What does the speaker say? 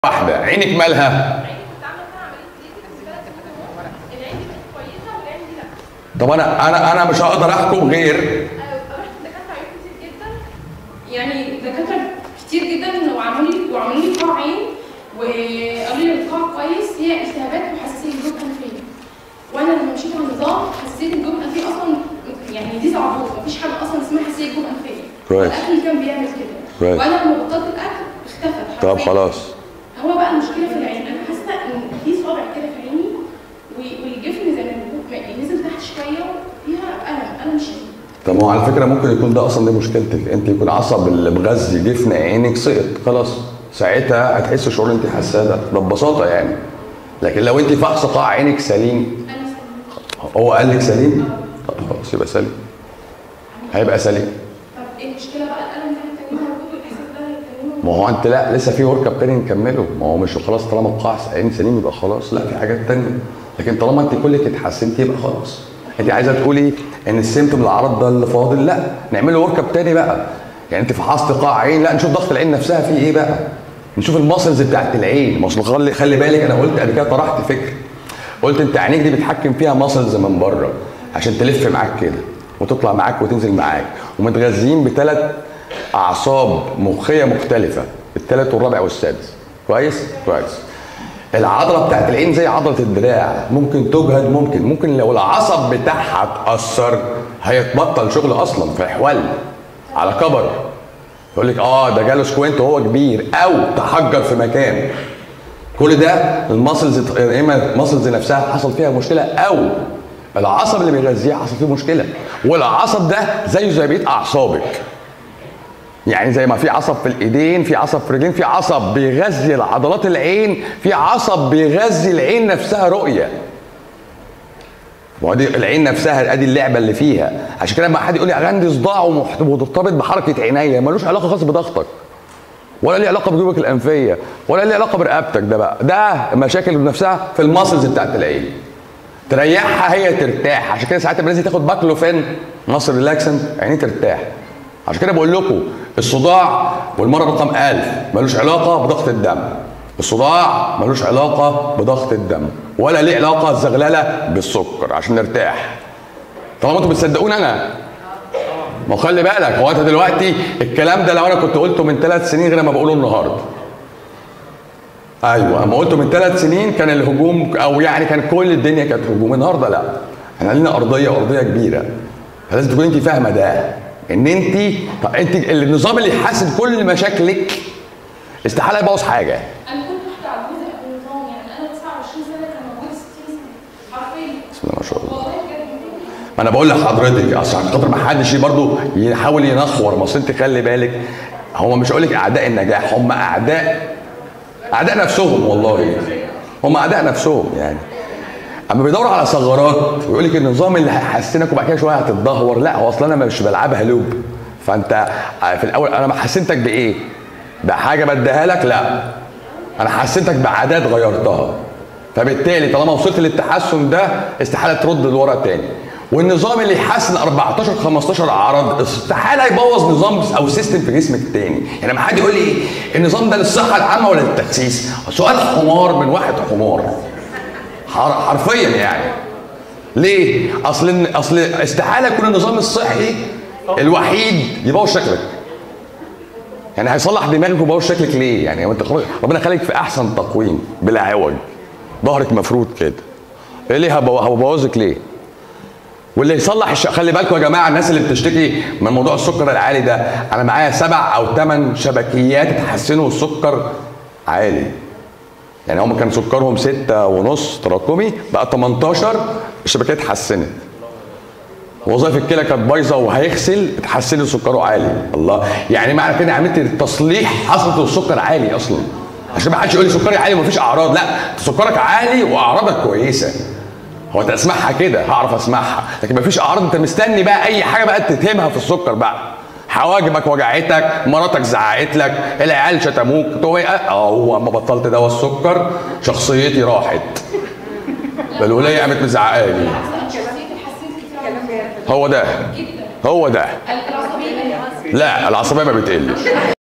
واحده عينك مالها طب انا انا انا مش هقدر احكم غير يعني دكاتره كتير جدا وعملوا لي وعملوا لي قاع عين وقالوا لي القاع كويس هي التهابات وحساسيه الجيوب الانفيه وانا لما مشيت على النظام حساسيه الجيوب الانفيه اصلا يعني دي زعبوط مفيش حاجه اصلا اسمها حساسيه الجيوب الانفيه كويس. الاكل كان بيعمل كده كويس. وانا لما بطلت الاكل اختفت طب حرفياً. خلاص هو بقى المشكله في العين انا حاسه ان في صابع كده في عيني و- والجفن زي ما بيقول يعني نزل تحت شويه فيها الم الم شديد طب ما هو على فكره ممكن يكون ده اصلا دي مشكلتك انت يكون عصب اللي مغذي جفن عينك سقط خلاص ساعتها هتحس الشعور اللي انت حاساه ده ده ببساطه يعني لكن لو انت فحص قاع عينك سليم انا سليمة. هو قال لك سليم طب خلاص يبقى سليم هيبقى سليم طب ايه المشكله بقى الالم ده هيتنيه موجود والاحساس ده هيتنيه ما هو انت لا لسه في ورك اب تاني نكمله ما هو مش خلاص طالما القاع عين سليم يبقى خلاص لا في حاجات تانية لكن طالما انت كلك اتحسنت يبقى خلاص انت عايزه تقولي ان السيمتوم العرض ده اللي فاضل لا نعمل له ورك اب تاني بقى يعني انت فحصت قاع عين لا نشوف ضغط العين نفسها فيه ايه بقى نشوف الماسلز بتاعت العين ما اصل خلي خلي بالك انا قلت قبل كده طرحت فكره قلت انت عينيك دي بتحكم فيها ماسلز من بره عشان تلف معاك كده وتطلع معاك وتنزل معاك ومتغذيين بثلاث اعصاب مخيه مختلفه الثالث والرابع والسادس كويس كويس العضله بتاعت العين زي عضله الدراع ممكن تجهد ممكن ممكن لو العصب بتاعها اتاثر هيتبطل شغل اصلا فيحول على كبر يقول لك اه ده جاله سكوينت وهو كبير او تحجر في مكان كل ده الماسلز يا اما الماسلز نفسها حصل فيها مشكله او العصب اللي بيغذيها حصل فيه مشكله والعصب ده زيه زي بقيه اعصابك يعني زي ما في عصب في الايدين في عصب في الرجلين في عصب بيغذي عضلات العين في عصب بيغذي العين نفسها رؤيه ما هو دي العين نفسها ادي اللعبه اللي فيها عشان كده لما حد يقول لي عندي صداع ومحت- ومرتبط بحركه عينيا ملوش علاقه خالص بضغطك ولا ليه علاقه بجيوبك الانفيه ولا ليه علاقه برقبتك ده بقى ده مشاكل نفسها في الماسلز بتاعت العين تريحها هي ترتاح عشان كده ساعات الناس تاخد باكلوفين مصر ريلاكسن عينيه ترتاح عشان كده بقول لكم الصداع والمرض رقم 1000 ملوش علاقه بضغط الدم الصداع ملوش علاقه بضغط الدم ولا ليه علاقه الزغلله بالسكر عشان نرتاح طالما انتوا بتصدقوني انا ما هو خلي بالك هو انت دلوقتي الكلام ده لو انا كنت قلته من ثلاث سنين غير ما بقوله النهارده ايوه اما قلته من ثلاث سنين كان الهجوم او يعني كان كل الدنيا كانت هجوم النهارده لا احنا لينا ارضيه وارضيه كبيره فلازم تكون انت فاهمه ده ان انت طب انت النظام اللي يحسن كل مشاكلك استحاله يبوظ حاجه انا كنت واحده عجوزه في النظام يعني انا 29 سنه كان موجود 60 سنه حرفيا بسم الله ما شاء الله والله بجد ما انا بقول لحضرتك اصل عشان خاطر ما حدش برضه يحاول ينخور ما اصل انت خلي بالك هم مش هقول لك اعداء النجاح هم اعداء اعداء نفسهم والله هم اعداء نفسهم يعني اما بيدوروا على ثغرات ويقول لك النظام اللي هيحسنك وبعد كده شويه هتتدهور لا هو اصلا انا مش بلعبها لوب فانت في الاول انا ما حسنتك بايه؟ بحاجه بديها لك لا انا حسنتك بعادات غيرتها فبالتالي طالما وصلت للتحسن ده استحاله ترد لورا تاني والنظام اللي يحسن 14 15 عرض استحاله يبوظ نظام او سيستم في جسمك تاني يعني لما حد يقول لي إيه، النظام ده للصحه العامه ولا للتخسيس سؤال حمار من واحد حمار حر- حرفيا يعني ليه اصل اصل استحاله يكون النظام الصحي الوحيد يبوظ شكلك يعني هيصلح دماغك ويبوظ شكلك ليه يعني هو انت خلاص- ربنا خليك في احسن تقويم بلا عوج ظهرك مفرود كده ايه ليه هبو- هبوظك ليه واللي يصلح الش... خلي بالكم يا جماعه الناس اللي بتشتكي من موضوع السكر العالي ده انا معايا سبع او ثمان شبكيات اتحسنوا السكر عالي يعني هم كان سكرهم ستة ونص تراكمي بقى 18 الشبكات اتحسنت وظائف الكلى كانت بايظه وهيغسل اتحسن سكره عالي الله يعني معنى كده عملت التصليح حصلت السكر عالي اصلا عشان ما حدش يقول لي سكري عالي ومفيش اعراض لا سكرك عالي واعراضك كويسه هو انت اسمعها كده هعرف اسمعها لكن مفيش اعراض انت مستني بقى اي حاجه بقى تتهمها في السكر بقى حواجبك وجعتك مراتك زعقت لك العيال شتموك تقول ايه اه هو اما بطلت دواء السكر شخصيتي راحت الوليه قامت مزعقه لي بالعكس انا شخصيتي اتحسنت كتير أوي. هو ده جدا هو ده العصبيه لا العصبيه ما بتقلش